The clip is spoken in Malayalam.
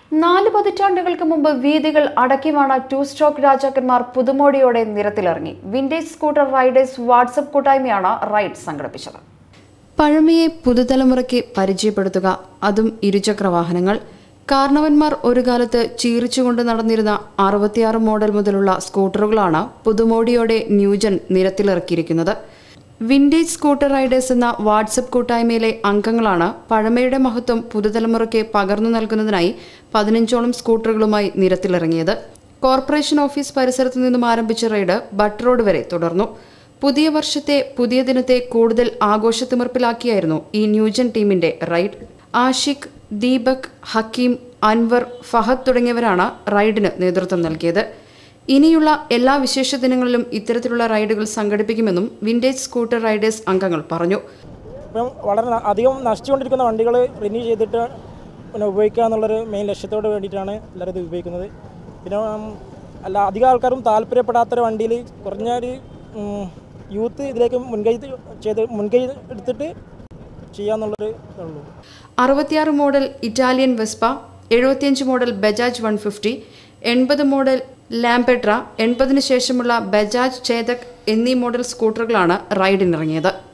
നാല് പതിറ്റാണ്ടുകൾക്ക് മുമ്പ് വീതികൾ അടക്കിവാണ ടു സ്ട്രോക്ക് രാജാക്കന്മാർ പുതുമോടിയോടെ നിരത്തിലിറങ്ങി വിന്റേജ് സ്കൂട്ടർ റൈഡേഴ്സ് വാട്സപ്പ് കൂട്ടായ്മയാണ് റൈഡ് സംഘടിപ്പിച്ചത് പഴമയെ പുതുതലമുറയ്ക്ക് പരിചയപ്പെടുത്തുക അതും ഇരുചക്ര വാഹനങ്ങൾ കാരണവന്മാർ ഒരു കാലത്ത് ചീറിച്ചുകൊണ്ട് നടന്നിരുന്ന അറുപത്തിയാറ് മോഡൽ മുതലുള്ള സ്കൂട്ടറുകളാണ് പുതുമോടിയോടെ ന്യൂജൻ നിരത്തിലിറക്കിയിരിക്കുന്നത് വിന്റേജ് സ്കൂട്ടർ റൈഡേഴ്സ് എന്ന വാട്സപ്പ് കൂട്ടായ്മയിലെ അംഗങ്ങളാണ് പഴമയുടെ മഹത്വം പുതുതലമുറയ്ക്ക് പകർന്നു നൽകുന്നതിനായി പതിനഞ്ചോളം സ്കൂട്ടറുകളുമായി നിരത്തിലിറങ്ങിയത് കോർപ്പറേഷൻ ഓഫീസ് പരിസരത്തു നിന്നും ആരംഭിച്ച റൈഡ് ബട്ട് റോഡ് വരെ തുടർന്നു പുതിയ വർഷത്തെ പുതിയ ദിനത്തെ കൂടുതൽ ആഘോഷത്തിമിർപ്പിലാക്കിയായിരുന്നു ഈ ന്യൂജൻ ടീമിന്റെ റൈഡ് ആഷിഖ് ദീപക് ഹക്കീം അൻവർ ഫഹദ് തുടങ്ങിയവരാണ് റൈഡിന് നേതൃത്വം നൽകിയത് ഇനിയുള്ള എല്ലാ വിശേഷ ദിനങ്ങളിലും ഇത്തരത്തിലുള്ള റൈഡുകൾ സംഘടിപ്പിക്കുമെന്നും വിന്റേജ് സ്കൂട്ടർ റൈഡേഴ്സ് അംഗങ്ങൾ പറഞ്ഞു ഇപ്പം വളരെ ന- അധികം നശിച്ചുകൊണ്ടിരിക്കുന്ന വണ്ടികൾ റിന്യൂ ചെയ്തിട്ട് പിന്നെ ഉപയോഗിക്കുക എന്നുള്ളൊരു മെയിൻ ലക്ഷ്യത്തോട് വേണ്ടിയിട്ടാണ് എല്ലാവരും ഇത് ഉപയോഗിക്കുന്നത് പിന്നെ ഉം, അല്ല അധികം ആൾക്കാരും താല്പര്യപ്പെടാത്തൊരു വണ്ടിയിൽ കുറഞ്ഞൊരു ഉം, യൂത്ത് ഇതിലേക്ക് മുൻകൈ ചെയ്ത് മുൻകൈ എടുത്തിട്ട് ചെയ്യാന്നുള്ളൊരു ഇതുള്ളൂ അറുപത്തിയാറ് മോഡൽ ഇറ്റാലിയൻ വെസ്പ എഴുപത്തിയഞ്ച് മോഡൽ ബജാജ് വൺ ഫിഫ്റ്റി എൺപത് മോഡൽ ലാംപെട്ര എൺപതിന് ശേഷമുള്ള ബജാജ് ചേതക് എന്നീ മോഡൽ സ്കൂട്ടറുകളാണ് റൈഡിനിറങ്ങിയത്